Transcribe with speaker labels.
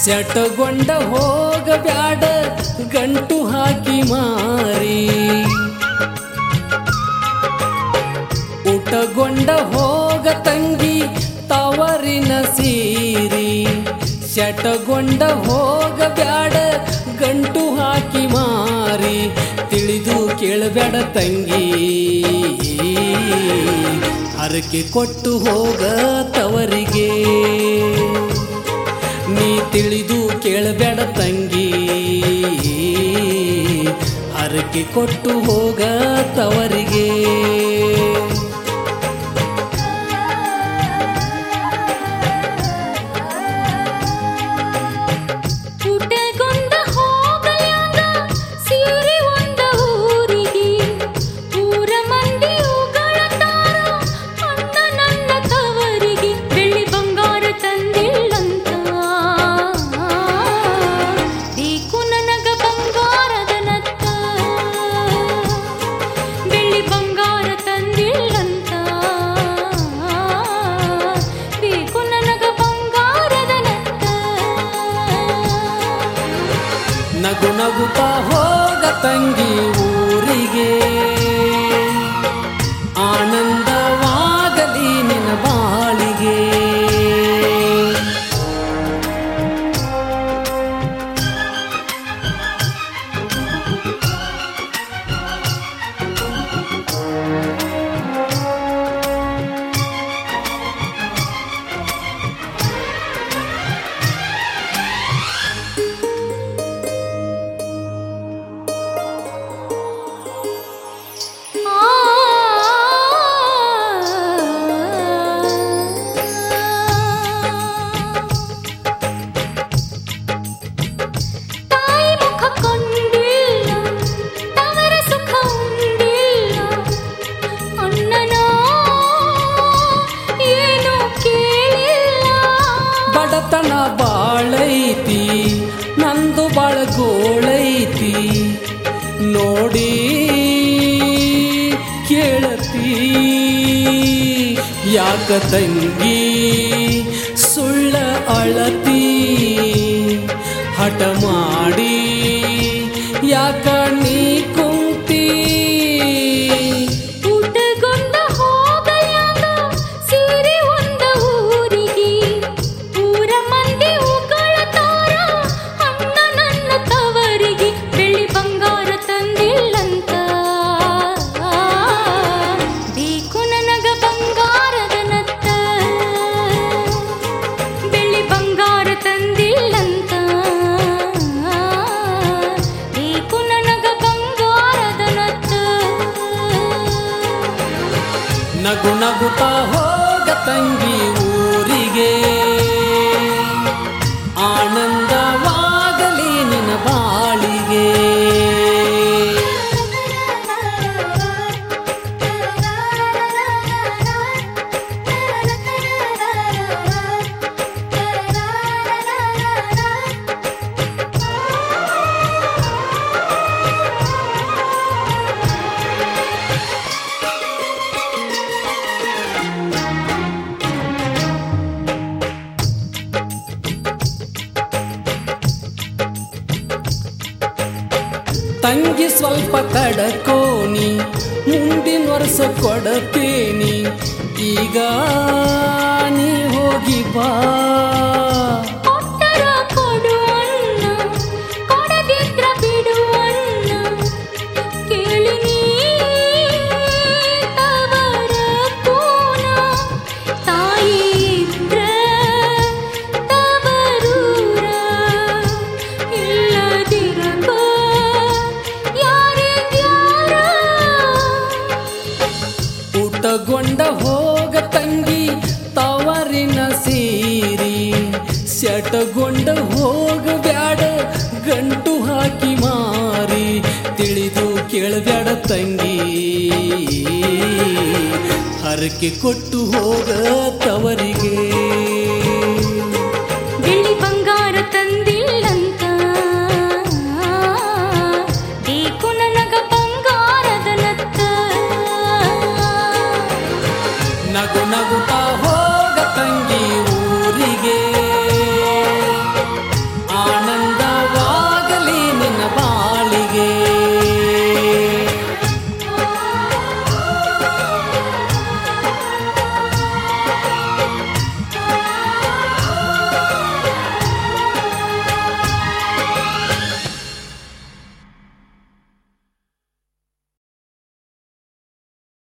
Speaker 1: ಸೆಟಗೊಂಡ ಹೋಗಬ್ಯಾಡ ಗಂಟು ಹಾಕಿ ಮಾರಿ ಊಟಗೊಂಡ ಹೋಗ ತಂಗಿ ತವರಿನ ಸೀರಿ ಶಟಗೊಂಡ ಹೋಗ ಬ್ಯಾಡ ಗಂಟು ಹಾಕಿ ಮಾರಿ ತಿಳಿದು ಕೇಳಬೇಡ ತಂಗಿ ಹರಕೆ ಕೊಟ್ಟು ಹೋಗ ತವರಿಗೆ ನೀ ತಿಳಿದು ಕೇಳಬೇಡ ತಂಗಿ ಹರಕೆ ಕೊಟ್ಟು ಹೋಗ ತವರಿಗೆ
Speaker 2: ಊಟಗೊಂಡ ಹೋಗಲ್ಯಾಂಗ ಸೀರೆ ಒಂದ ಊರಿಗೆ ಊರ ಮಂದಿ ಉಗಳತಾರ ಅಣ್ಣ ನನ್ನ ತವರಿಗೆ ಬೆಳ್ಳಿ ಬಂಗಾರ ತಂದಿಲ್ಲಂತ ಬೇಕು ನನಗ ಬಂಗಾರದ ನತ್ತ ಬೆಳ್ಳಿ ಬಂಗಾರ ತಂದಿಲ್ಲಂತ ಬೇಕು ನನಗ ಬಂಗಾರದ ನತ್ತ
Speaker 1: ನಗು ನಗುತ್ತಾ ಹೋಗ ತಂಗಿ ಊರಿಗೆ ಆನಂದವಾಗಲಿ ನಿನ್ನ ಬಾಳಿಗೆ
Speaker 2: ತಾಯಿ ಮುಖ ಕೊಂಡಿಲ್ಲ ತವರ ಸುಖ ಉಂಡಿಲ್ಲ ಅಣ್ಣನ ಏನು ಕೇಳಿಲ್ಲ
Speaker 1: ಬಡತನ ಬಾಳೈತಿ ನಂದು ಬಾಳಗೋಳೈತಿ ನೋಡಿ ಕೇಳತಿ ಯಾಕ ತಂಗಿ ಸುಳ್ಳ ಅಳತಿ ಹಠ ಮಾಡಿ ಯಾಕ ನೀ ಕುಂತಿ
Speaker 2: ಊಟಗೊಂಡ ಹೋಗಲ್ಯಾಂಗ ಸೀರೆ ಒಂದ ಊರಿಗೆ ಊರ ಮಂದಿ ಉಗಳತಾರ ಅಣ್ಣ ನನ್ನ ತವರಿಗೆ ಬೆಳ್ಳಿ ಬಂಗಾರ ತಂದಿಲ್ಲಂತ ಬೇಕು ನನಗ ಬಂಗಾರದ ನತ್ತ ಬೆಳ್ಳಿ ಬಂಗಾರ ತಂದಿಲ್ಲಂತ ಬೇಕು ನನಗ ಬಂಗಾರದ ನತ್ತ
Speaker 1: ನಗು ನಗುತ್ತಾ ಹೋಗ ತಂಗಿ ಊರಿಗೆ ಆನಂದವಾಗಲಿ ನಿನ್ನ ಬಾಳಿಗೆ ತಂಗಿ ಸ್ವಲ್ಪ ತಡಕೋನಿ ಮುಂದಿನ ವರ್ಷ ಕೊಡತೇನಿ ಈಗ ನೀ ಹೋಗಿ ಬಾ
Speaker 2: ಕೊಟ್ಟರ ಕೊಡುವಣ್ಣ ಕೊಡದಿದ್ರ ಬಿಡುವಣ್ಣ ಕೇಳಿ ನೀ ತವರ ಕೂನ ತಾಯಿ ಇದ್ರ ತವರೂರ ಇಲ್ಲದಿರಕ ಯಾರಿಗ್ಯಾರ
Speaker 1: ಊಟಗೊಂಡ ಹೋಗ ತಂಗಿ ತವರಿನ ಸೀರಿ ಸೆಟಗೊಂಡ ಹೋಗ ಬ್ಯಾಡ ಗಂಟು ಹಾಕಿ ಮಾರಿ ತಿಳಿದು ಕೇಳಬ್ಯಾಡ ತಂಗಿ ಹರಕೆ ಕೊಟ್ಟು ಹೋಗ ತವರಿಗೆ